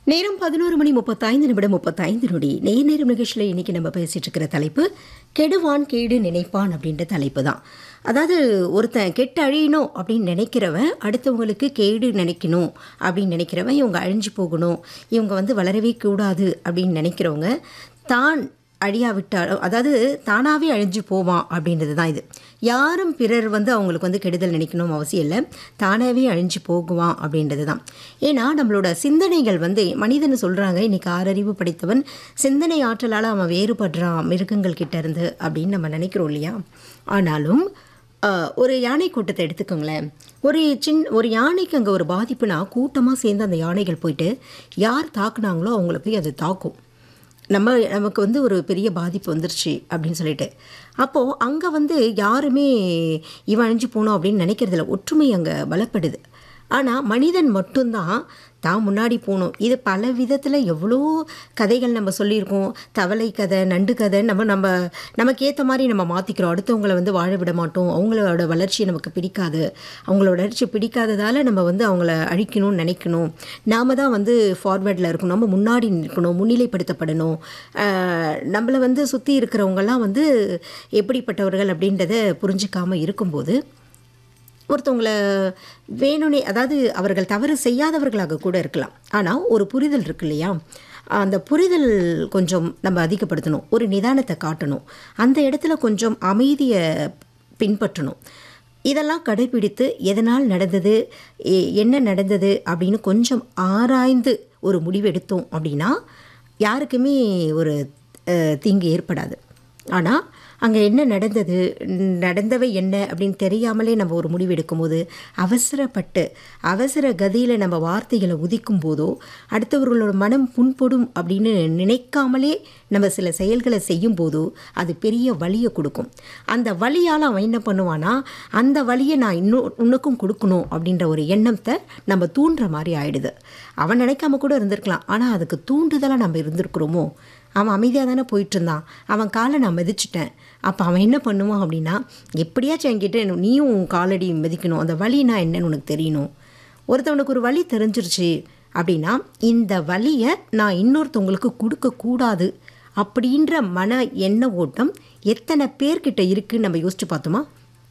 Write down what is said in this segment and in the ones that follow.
நேரம் பதினோரு மணி முப்பத்தைந்து நிமிடம் முப்பத்தைந்து நொடி நேர் நேரம் நிகழ்ச்சியில் இன்னைக்கு நம்ம பேசிட்டு இருக்கிற தலைப்பு கெடுவான் கேடு நினைப்பான் அப்படின்ற தலைப்பு தான் அதாவது ஒருத்தன் கெட்டு அழியணும் அப்படின்னு நினைக்கிறவன் அடுத்தவங்களுக்கு கேடு நினைக்கணும் அப்படின்னு நினைக்கிறவன் இவங்க அழிஞ்சு போகணும் இவங்க வந்து வளரவே கூடாது அப்படின்னு நினைக்கிறவங்க தான் அழியாவிட்டாலும் அதாவது தானாகவே அழிஞ்சு போவான் அப்படின்றது தான் இது யாரும் பிறர் வந்து அவங்களுக்கு வந்து கெடுதல் நினைக்கணும் அவசியம் இல்லை தானாகவே அழிஞ்சு போகுவான் அப்படின்றது தான் ஏன்னா நம்மளோட சிந்தனைகள் வந்து மனிதன் சொல்கிறாங்க இன்னைக்கு ஆறறிவு படைத்தவன் சிந்தனை ஆற்றலால் அவன் வேறுபடுறான் மிருகங்கள் கிட்ட இருந்து அப்படின்னு நம்ம நினைக்கிறோம் இல்லையா ஆனாலும் ஆஹ், ஒரு யானை கூட்டத்தை எடுத்துக்கோங்களேன் ஒரு சின் ஒரு யானைக்கு அங்கே ஒரு பாதிப்புனா கூட்டமாக சேர்ந்து அந்த யானைகள் போயிட்டு யார் தாக்குனாங்களோ அவங்கள போய் அது தாக்கும் நம்ம நமக்கு வந்து ஒரு பெரிய பாதிப்பு வந்துருச்சு அப்படின்னு சொல்லிட்டு அப்போது அங்கே வந்து யாருமே இவன் அழிஞ்சு போகணும் அப்படின்னு நினைக்கிறதில்ல ஒற்றுமை அங்கே பலப்படுது ஆனால் மனிதன் மட்டும்தான் தான் முன்னாடி போகணும் இது பல விதத்தில் எவ்வளோ கதைகள் நம்ம சொல்லியிருக்கோம் தவளை கதை நண்டு கதை நம்ம நம்ம நமக்கு ஏற்ற மாதிரி நம்ம மாற்றிக்கிறோம் அடுத்தவங்களை வந்து வாழ விட மாட்டோம் அவங்களோட வளர்ச்சி நமக்கு பிடிக்காது அவங்களோட வளர்ச்சி பிடிக்காததால் நம்ம வந்து அவங்கள அழிக்கணும்னு நினைக்கணும் நாம தான் வந்து ஃபார்வேர்டில் இருக்கணும் நம்ம முன்னாடி நிற்கணும் முன்னிலைப்படுத்தப்படணும் ஆஹ் நம்மளை வந்து சுற்றி இருக்கிறவங்கெல்லாம் வந்து எப்படிப்பட்டவர்கள் அப்படின்றத புரிஞ்சுக்காமல் இருக்கும்போது ஒருத்தவங்கள வேணும்னே அதாவது அவர்கள் தவறு செய்யாதவர்களாக கூட இருக்கலாம் ஆனால் ஒரு புரிதல் இருக்கு இல்லையா அந்த புரிதல் கொஞ்சம் நம்ம அதிகப்படுத்தணும் ஒரு நிதானத்தை காட்டணும் அந்த இடத்துல கொஞ்சம் அமைதியை பின்பற்றணும் இதெல்லாம் கடைபிடித்து எதனால் நடந்தது எ- என்ன நடந்தது அப்படின்னு கொஞ்சம் ஆராய்ந்து ஒரு முடிவெடுத்தோம் அப்படின்னா யாருக்குமே ஒரு அஹ், தீங்கு ஏற்படாது ஆனால் அங்கே என்ன நடந்தது நடந்தவை என்ன அப்படின்னு தெரியாமலே நம்ம ஒரு முடிவு எடுக்கும்போது அவசரப்பட்டு அவசர கதியில் நம்ம வார்த்தைகளை உதிக்கும் போதோ அடுத்தவர்களோட மனம் புண்படும் அப்படின்னு நினைக்காமலே நம்ம சில செயல்களை செய்யும் போதோ அது பெரிய வலியை கொடுக்கும் அந்த வலியால் அவன் என்ன பண்ணுவானா அந்த வலியை நான் இன்னும் உனக்கும் கொடுக்கணும் அப்படின்ற ஒரு எண்ணத்தை நம்ம தூண்டுற மாதிரி ஆயிடுது அவன் நினைக்காம கூட இருந்திருக்கலாம் ஆனால் அதுக்கு தூண்டுதலாக நம்ம இருந்திருக்கிறோமோ அவன் அமைதியாக தானே போயிட்டு இருந்தான் அவன் காலை நான் மிதிச்சிட்டேன் அப்போ அவன் என்ன பண்ணுவான் அப்படின்னா எப்படியாச்சும் என்கிட்ட என்ன- நீயும் உன் காலடி மிதிக்கணும் அந்த வலினா என்னன்னு உனக்கு தெரியணும் ஒருத்தவனுக்கு ஒரு வலி தெரிஞ்சிருச்சு அப்படின்னா இந்த வலியை நான் இன்னொருத்தவங்களுக்கு கொடுக்கக்கூடாது அப்படின்ற மன எண்ண ஓட்டம் எத்தனை பேர்கிட்ட இருக்குன்னு நம்ம யோசிச்சு பார்த்தோமா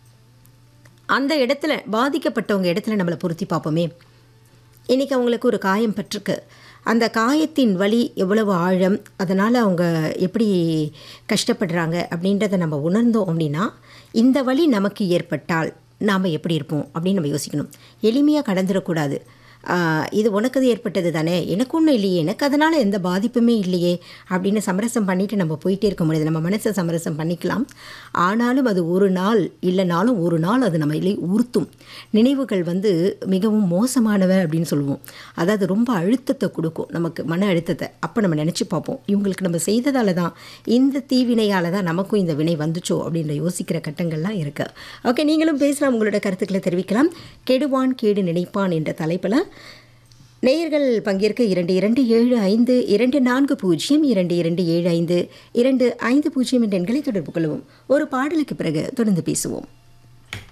அந்த இடத்துல பாதிக்கப்பட்டவங்க இடத்துல நம்மளை பொருத்தி பார்ப்போமே இன்றைக்கி அவங்களுக்கு ஒரு காயம் பட்டிருக்கு அந்த காயத்தின் வலி எவ்வளவு ஆழம் அதனால் அவங்க எப்படி கஷ்டப்படுறாங்க அப்படின்றத நம்ம உணர்ந்தோம் அப்படின்னா இந்த வலி நமக்கு ஏற்பட்டால் நாம் எப்படி இருப்போம் அப்படின்னு நம்ம யோசிக்கணும் எளிமையாக கடந்துடக்கூடாது ஆஹ், இது உனக்கு அது ஏற்பட்டது தானே எனக்கு ஒன்றும் இல்லையே எனக்கு அதனால் எந்த பாதிப்புமே இல்லையே அப்படின்னு சமரசம் பண்ணிட்டு நம்ம போயிட்டே இருக்க முடியாது நம்ம மனசை சமரசம் பண்ணிக்கலாம் ஆனாலும் அது ஒரு நாள் இல்லைனாலும் ஒரு நாள் அது நம்ம இல்லை உறுத்தும் நினைவுகள் வந்து மிகவும் மோசமானவ அப்படின்னு சொல்லுவோம் அதாவது ரொம்ப அழுத்தத்தை கொடுக்கும் நமக்கு மன அழுத்தத்தை அப்போ நம்ம நினச்சி பார்ப்போம் இவங்களுக்கு நம்ம செய்ததால தான் இந்த தீவினையால் தான் நமக்கும் இந்த வினை வந்துச்சோ அப்படின்ற யோசிக்கிற கட்டங்கள்லாம் இருக்குது ஓகே நீங்களும் பேசலாம் உங்களோட கருத்துக்களை தெரிவிக்கலாம் கெடுவான் கேடு நினைப்பான் என்ற தலைப்பில் நேயர்கள் பங்கேற்க இரண்டு இரண்டு ஏழு ஐந்து இரண்டு நான்கு பூஜ்ஜியம் இரண்டு இரண்டு ஏழு ஐந்து இரண்டு ஐந்து பூஜ்ஜியம் என்ற எண்களை தொடர்பு கொள்ளவும் ஒரு பாடலுக்கு பிறகு தொடர்ந்து பேசுவோம்